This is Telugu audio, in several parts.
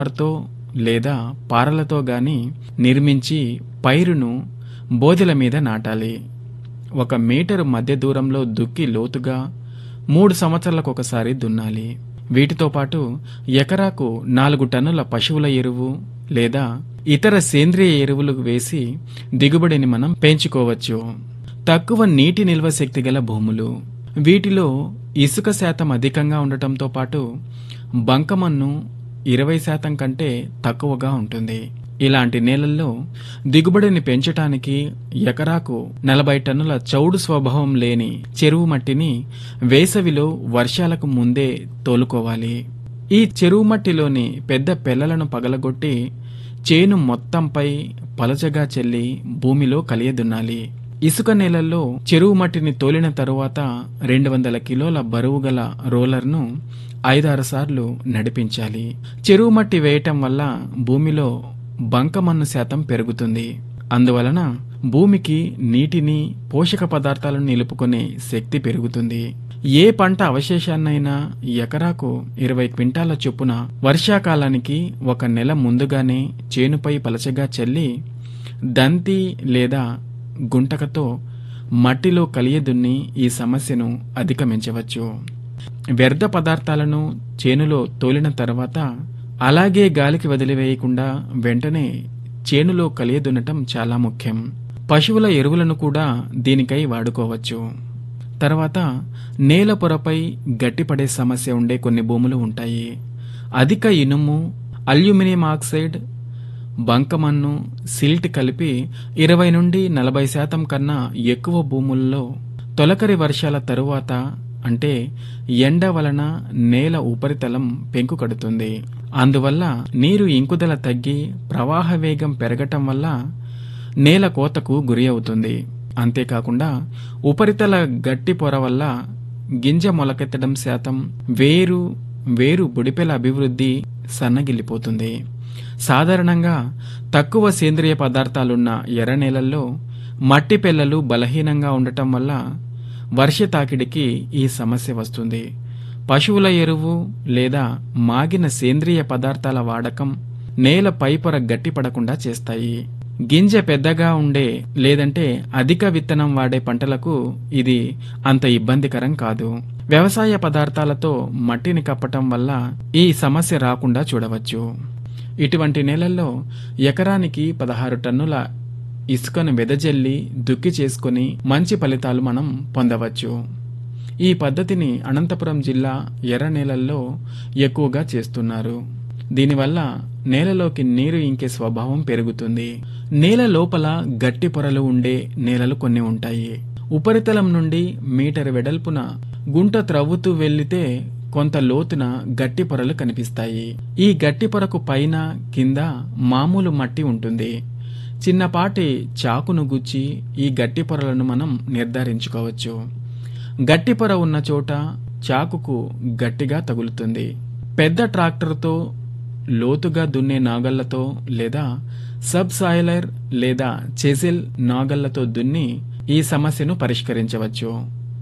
తో లేదా పారలతో గాని నిర్మించి పైరును బోదెల మీద నాటాలి ఒక మీటరు మధ్య దూరంలో దుక్కి లోతుగా మూడు సంవత్సరాలకు ఒకసారి దున్నాలి వీటితో పాటు ఎకరాకు నాలుగు టన్నుల పశువుల ఎరువు లేదా ఇతర సేంద్రియ ఎరువులు వేసి దిగుబడిని మనం పెంచుకోవచ్చు తక్కువ నీటి నిల్వ శక్తి గల భూములు వీటిలో ఇసుక శాతం అధికంగా ఉండటంతో పాటు బంకమన్ను ఇరవై శాతం కంటే తక్కువగా ఉంటుంది ఇలాంటి నేలల్లో దిగుబడిని పెంచటానికి ఎకరాకు నలభై టన్నుల చౌడు స్వభావం లేని చెరువు మట్టిని వేసవిలో వర్షాలకు ముందే తోలుకోవాలి ఈ చెరువు మట్టిలోని పెద్ద పెళ్లలను పగలగొట్టి చేను మొత్తంపై పలచగా చెల్లి భూమిలో కలియదున్నాలి ఇసుక నేలల్లో చెరువు మట్టిని తోలిన తరువాత రెండు వందల కిలోల బరువు గల రోలర్ను ఐదారు సార్లు నడిపించాలి చెరువు మట్టి వేయటం వల్ల భూమిలో బంకమన్ను శాతం పెరుగుతుంది అందువలన భూమికి నీటిని పోషక పదార్థాలను నిలుపుకునే శక్తి పెరుగుతుంది ఏ పంట అవశేషాన్నైనా ఎకరాకు ఇరవై క్వింటాల చొప్పున వర్షాకాలానికి ఒక నెల ముందుగానే చేనుపై పలచగా చల్లి దంతి లేదా గుంటకతో మట్టిలో కలియదున్ని ఈ సమస్యను అధిగమించవచ్చు వ్యర్థ పదార్థాలను చేనులో తోలిన తర్వాత అలాగే గాలికి వదిలివేయకుండా వెంటనే చేనులో కలియదున్నటం చాలా ముఖ్యం పశువుల ఎరువులను కూడా దీనికై వాడుకోవచ్చు తర్వాత నేల పొరపై గట్టిపడే సమస్య ఉండే కొన్ని భూములు ఉంటాయి అధిక ఇనుము అల్యూమినియం ఆక్సైడ్ బంకమన్ను సిల్ట్ కలిపి ఇరవై నుండి నలభై శాతం కన్నా ఎక్కువ భూముల్లో తొలకరి వర్షాల తరువాత అంటే ఎండ వలన నేల ఉపరితలం పెంకు కడుతుంది అందువల్ల నీరు ఇంకుదల తగ్గి ప్రవాహ వేగం పెరగటం వల్ల నేల కోతకు గురి అవుతుంది అంతేకాకుండా ఉపరితల గట్టి పొర వల్ల గింజ మొలకెత్తడం శాతం వేరు వేరు బుడిపెల అభివృద్ధి సన్నగిల్లిపోతుంది సాధారణంగా తక్కువ సేంద్రియ పదార్థాలున్న ఎర్ర నేలల్లో మట్టి పెల్లలు బలహీనంగా ఉండటం వల్ల వర్ష తాకిడికి ఈ సమస్య వస్తుంది పశువుల ఎరువు లేదా మాగిన సేంద్రియ పదార్థాల వాడకం నేల పైపొర గట్టిపడకుండా చేస్తాయి గింజ పెద్దగా ఉండే లేదంటే అధిక విత్తనం వాడే పంటలకు ఇది అంత ఇబ్బందికరం కాదు వ్యవసాయ పదార్థాలతో మట్టిని కప్పటం వల్ల ఈ సమస్య రాకుండా చూడవచ్చు ఇటువంటి నేలల్లో ఎకరానికి పదహారు టన్నుల ఇసుకను వెదజల్లి దుక్కి చేసుకుని మంచి ఫలితాలు మనం పొందవచ్చు ఈ పద్ధతిని అనంతపురం జిల్లా ఎర్ర నేలల్లో ఎక్కువగా చేస్తున్నారు దీనివల్ల నేలలోకి నీరు ఇంకే స్వభావం పెరుగుతుంది నేల లోపల గట్టి పొరలు ఉండే నేలలు కొన్ని ఉంటాయి ఉపరితలం నుండి మీటర్ వెడల్పున గుంట త్రవ్వుతూ వెళ్లితే కొంత లోతున గట్టి పొరలు కనిపిస్తాయి ఈ గట్టి పొరకు పైన కింద మామూలు మట్టి ఉంటుంది చిన్నపాటి చాకును గుచ్చి ఈ గట్టి పొరలను మనం నిర్ధారించుకోవచ్చు గట్టి పొర ఉన్న చోట చాకుకు గట్టిగా తగులుతుంది పెద్ద ట్రాక్టర్తో లోతుగా దున్నే నాగళ్లతో లేదా సబ్ సాయిలర్ లేదా చెసిల్ నాగళ్లతో దున్ని ఈ సమస్యను పరిష్కరించవచ్చు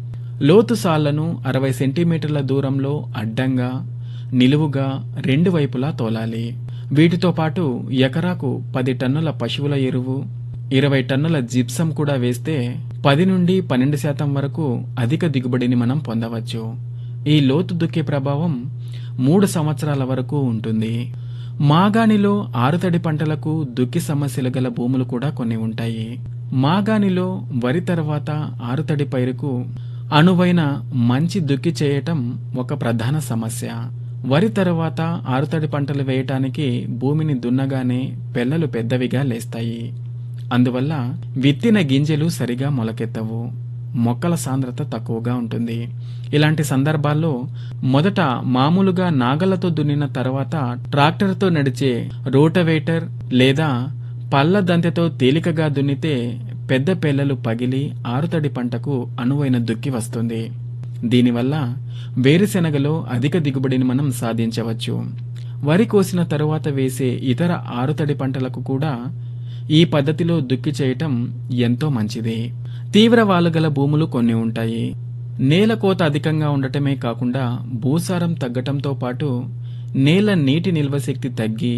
లోతు సాళ్లను అరవై సెంటీమీటర్ల దూరంలో అడ్డంగా నిలువుగా రెండు వైపులా తోలాలి వీటితో పాటు ఎకరాకు పది టన్నుల పశువుల ఎరువు ఇరవై టన్నుల జిప్సం కూడా వేస్తే పది నుండి పన్నెండు శాతం వరకు అధిక దిగుబడిని మనం పొందవచ్చు ఈ లోతు దుక్కే ప్రభావం మూడు సంవత్సరాల వరకు ఉంటుంది మాగాణిలో ఆరుతడి పంటలకు దుక్కి సమస్యలు గల భూములు కూడా కొన్ని ఉంటాయి మాగాణిలో వరి తర్వాత ఆరుతడి పైరుకు అనువైన మంచి దుక్కి చేయటం ఒక ప్రధాన సమస్య వరి తరువాత ఆరుతడి పంటలు వేయటానికి భూమిని దున్నగానే పెల్లలు పెద్దవిగా లేస్తాయి అందువల్ల విత్తిన గింజలు సరిగా మొలకెత్తవు మొక్కల సాంద్రత తక్కువగా ఉంటుంది ఇలాంటి సందర్భాల్లో మొదట మామూలుగా నాగళ్లతో దున్నిన తర్వాత ట్రాక్టర్తో నడిచే రోటవేటర్ లేదా పళ్ళ దంతెతో తేలికగా దున్నితే పెద్ద పెల్లలు పగిలి ఆరుతడి పంటకు అనువైన దుక్కి వస్తుంది దీనివల్ల వేరుశెనగలో అధిక దిగుబడిని మనం సాధించవచ్చు వరి కోసిన తరువాత వేసే ఇతర ఆరుతడి పంటలకు కూడా ఈ పద్ధతిలో దుక్కి చేయటం ఎంతో మంచిది తీవ్ర వాలుగల భూములు కొన్ని ఉంటాయి నేల కోత అధికంగా ఉండటమే కాకుండా భూసారం తగ్గటంతో పాటు నేల నీటి నిల్వ శక్తి తగ్గి